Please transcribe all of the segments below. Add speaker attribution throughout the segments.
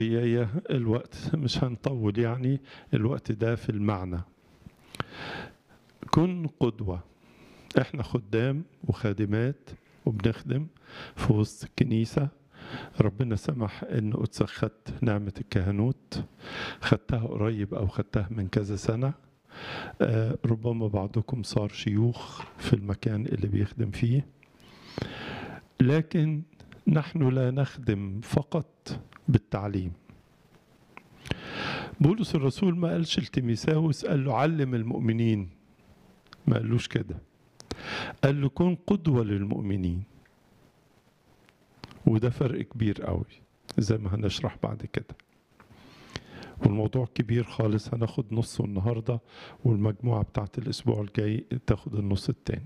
Speaker 1: هي الوقت مش هنطول يعني الوقت ده في المعنى كن قدوة احنا خدام وخادمات وبنخدم في وسط الكنيسة ربنا سمح ان قدسك خدت نعمة الكهنوت خدتها قريب او خدتها من كذا سنة آه، ربما بعضكم صار شيوخ في المكان اللي بيخدم فيه لكن نحن لا نخدم فقط بالتعليم بولس الرسول ما قالش لتيميساوس قال له علم المؤمنين ما قالوش كده قال له كن قدوة للمؤمنين وده فرق كبير قوي زي ما هنشرح بعد كده والموضوع كبير خالص هناخد نصه النهاردة والمجموعة بتاعت الأسبوع الجاي تاخد النص التاني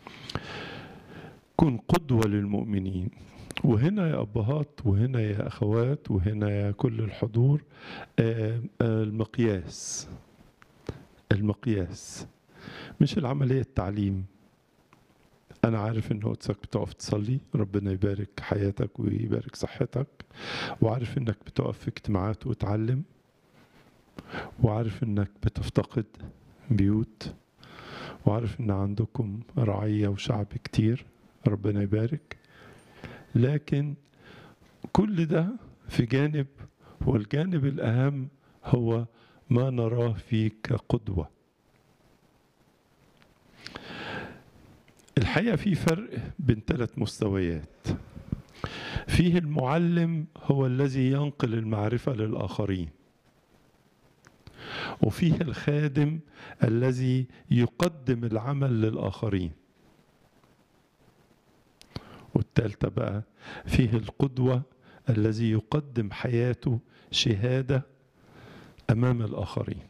Speaker 1: كن قدوة للمؤمنين وهنا يا أبهات وهنا يا أخوات وهنا يا كل الحضور آه، آه، المقياس المقياس مش العملية التعليم أنا عارف إن قدسك بتقف تصلي ربنا يبارك حياتك ويبارك صحتك وعارف إنك بتقف في اجتماعات وتعلم وعارف إنك بتفتقد بيوت وعارف إن عندكم رعية وشعب كتير ربنا يبارك لكن كل ده في جانب والجانب الأهم هو ما نراه فيك قدوة الحقيقة في فرق بين ثلاث مستويات فيه المعلم هو الذي ينقل المعرفة للآخرين وفيه الخادم الذي يقدم العمل للآخرين والثالثة بقى فيه القدوة الذي يقدم حياته شهادة أمام الآخرين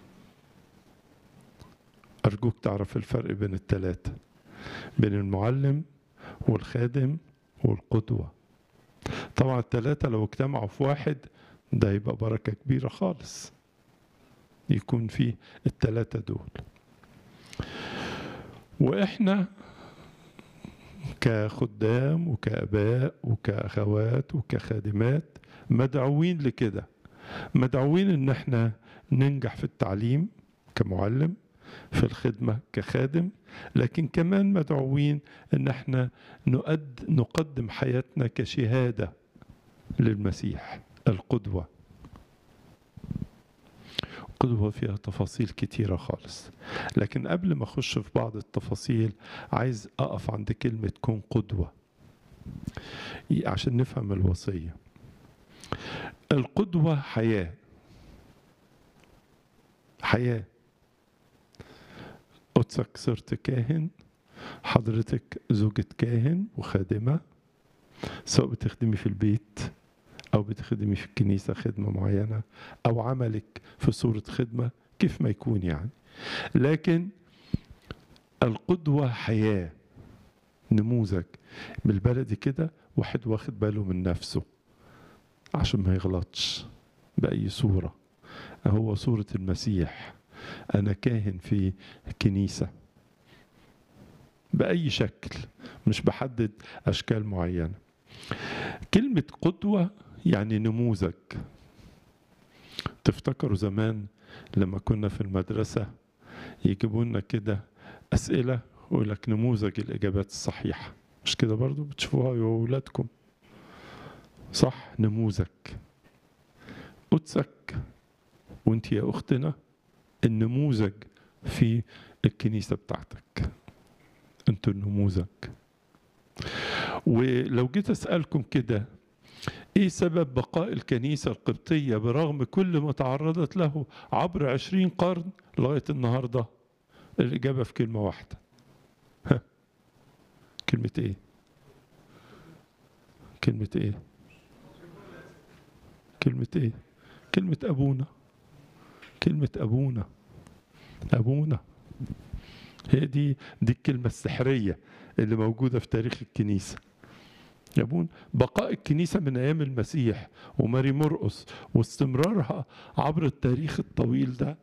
Speaker 1: أرجوك تعرف الفرق بين الثلاثة بين المعلم والخادم والقدوة طبعا الثلاثة لو اجتمعوا في واحد ده يبقى بركة كبيرة خالص يكون فيه الثلاثة دول وإحنا كخدام وكآباء وكأخوات وكخادمات مدعوين لكده مدعوين ان احنا ننجح في التعليم كمعلم في الخدمة كخادم لكن كمان مدعوين ان احنا نقد نقدم حياتنا كشهادة للمسيح القدوة قدوة فيها تفاصيل كتيرة خالص لكن قبل ما أخش في بعض التفاصيل عايز أقف عند كلمة كن قدوة عشان نفهم الوصية القدوة حياة حياة قدسك صرت كاهن حضرتك زوجة كاهن وخادمة سواء بتخدمي في البيت أو بتخدمي في الكنيسة خدمة معينة أو عملك في صورة خدمة كيف ما يكون يعني لكن القدوة حياة نموذج بالبلدي كده واحد واخد باله من نفسه عشان ما يغلطش بأي صورة هو صورة المسيح أنا كاهن في كنيسة بأي شكل مش بحدد أشكال معينة كلمة قدوة يعني نموذج تفتكروا زمان لما كنا في المدرسة يجيبوا لنا كده أسئلة ويقول لك نموذج الإجابات الصحيحة مش كده برضو بتشوفوها يا أولادكم صح نموذج قدسك وانت يا أختنا النموذج في الكنيسة بتاعتك انتوا النموذج ولو جيت أسألكم كده ايه سبب بقاء الكنيسة القبطية برغم كل ما تعرضت له عبر عشرين قرن لغاية النهاردة الإجابة في كلمة واحدة ها. كلمة ايه كلمة ايه كلمة ايه كلمة أبونا كلمة أبونا أبونا هي دي دي الكلمة السحرية اللي موجودة في تاريخ الكنيسة يبون بقاء الكنيسة من أيام المسيح وماري مرقس واستمرارها عبر التاريخ الطويل ده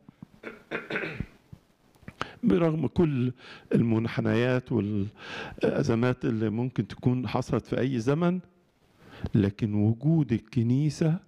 Speaker 1: برغم كل المنحنيات والأزمات اللي ممكن تكون حصلت في أي زمن لكن وجود الكنيسة